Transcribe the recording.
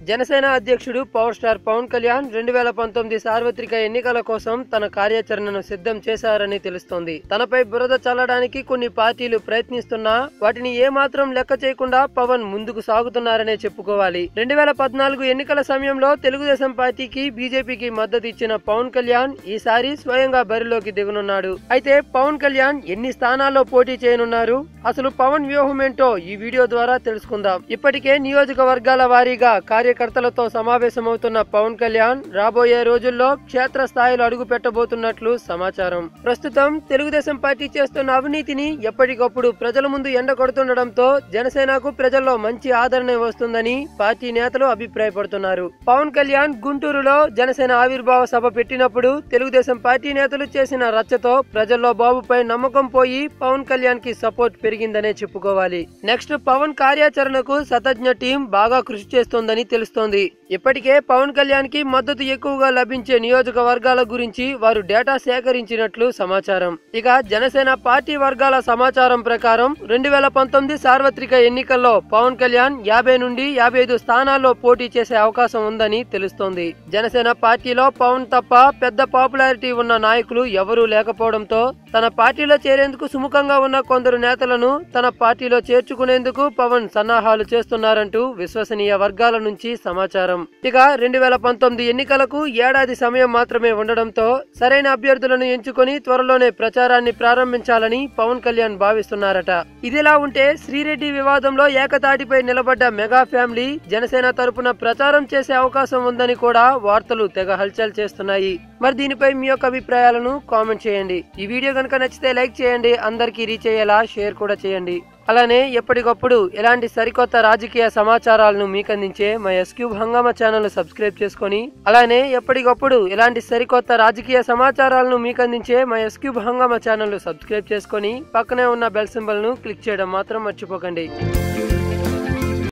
జనసేన అధ్యక్షుడు power star Pawan Kalyan రెండు వేల పంతొమ్మిది సార్వత్రిక ఎన్నికల కోసం తన కార్యాచరణను సిద్ధం చేశారని తెలుస్తోంది తనపై బురద చల్లడానికి కొన్ని పార్టీలు ప్రయత్నిస్తున్నా వాటిని ఏమాత్రం లెక్క చేయకుండా పవన్ ముందుకు సాగుతున్నారనే చెప్పుకోవాలి రెండు వేల పద్నాలుగు ఎన్నికల సమయంలో తెలుగుదేశం పార్టీకి బీజేపీకి మద్దతు ఇచ్చిన పవన్ కళ్యాణ్ ఈసారి స్వయంగా బరిలోకి దిగనున్నాడు అయితే పవన్ కళ్యాణ్ ఎన్ని స్థానాల్లో పోటీ చేయనున్నారు అసలు పవన్ వ్యూహం ఏంటో ఈ వీడియో ద్వారా తెలుసుకుందాం ఇప్పటికే నియోజకవర్గాల వారీగా కార్యకర్తలతో సమావేశమవుతున్న పవన్ కళ్యాణ్ రాబోయే రోజుల్లో క్షేత్ర స్థాయిలో అడుగు పెట్టబోతున్నట్లు సమాచారం ప్రస్తుతం తెలుగుదేశం పార్టీ చేస్తున్న అవినీతిని ఎప్పటికప్పుడు ప్రజల ముందు ఎండగొడుతుండటంతో జనసేనకు ప్రజల్లో మంచి ఆదరణ వస్తుందని పార్టీ నేతలు అభిప్రాయపడుతున్నారు పవన్ కళ్యాణ్ గుంటూరులో జనసేన ఆవిర్భావ సభ పెట్టినప్పుడు తెలుగుదేశం పార్టీ నేతలు చేసిన రచ్చతో ప్రజల్లో బాబుపై నమ్మకం పోయి పవన్ కళ్యాణ్ కి సపోర్ట్ పెరిగిందనే చెప్పుకోవాలి నెక్స్ట్ పవన్ కార్యాచరణకు శతజ్ఞ టీం బాగా కృషి చేస్తోందని తెలుస్తోంది ఇప్పటికే పవన్ కళ్యాణ్ కి మద్దతు ఎక్కువగా లభించే నియోజకవర్గాల గురించి వారు డేటా సేకరించినట్లు సమాచారం ఇక జనసేన పార్టీ వర్గాల సమాచారం ప్రకారం రెండు వేల పంతొమ్మిది సార్వత్రిక ఎన్నికల్లో పవన్ కళ్యాణ్ యాభై నుండి యాభై ఐదు స్థానాల్లో పోటీ చేసే అవకాశం ఉందని తెలుస్తోంది జనసేన పార్టీలో పవన్ తప్ప పెద్ద పాపులారిటీ ఉన్న నాయకులు ఎవరూ లేకపోవడంతో తన పార్టీలో చేరేందుకు సుముఖంగా ఉన్న కొందరు నేతలను తన పార్టీలో చేర్చుకునేందుకు పవన్ సన్నాహాలు చేస్తున్నారంటూ విశ్వసనీయ వర్గాల నుంచి సమాచారం ఇక రెండు వేల పంతొమ్మిది ఎన్నికలకు ఏడాది సమయం మాత్రమే ఉండడంతో సరైన అభ్యర్థులను ఎంచుకొని త్వరలోనే ప్రచారాన్ని ప్రారంభించాలని పవన్ కళ్యాణ్ భావిస్తున్నారట ఇదిలా ఉంటే శ్రీరెడ్డి వివాదంలో ఏకతాటిపై నిలబడ్డ మెగా ఫ్యామిలీ జనసేన తరపున ప్రచారం చేసే అవకాశం ఉందని కూడా వార్తలు తెగ హల్చల్ చేస్తున్నాయి మరి దీనిపై మీ యొక్క అభిప్రాయాలను కామెంట్ చేయండి ఈ వీడియో కనుక నచ్చితే లైక్ చేయండి అందరికీ రీచ్ అయ్యేలా షేర్ కూడా చేయండి అలానే ఎప్పటికప్పుడు ఎలాంటి సరికొత్త రాజకీయ సమాచారాలను మీకు అందించే మా ఎస్క్యూబ్ హంగామా ఛానల్ సబ్స్క్రైబ్ చేసుకొని అలానే ఎప్పటికప్పుడు ఎలాంటి సరికొత్త రాజకీయ సమాచారాలను మీకు అందించే మా ఎస్క్యూబ్ హంగామా ఛానల్ సబ్స్క్రైబ్ చేసుకొని పక్కనే ఉన్న బెల్ సింబల్ ను క్లిక్ చేయడం మాత్రం మర్చిపోకండి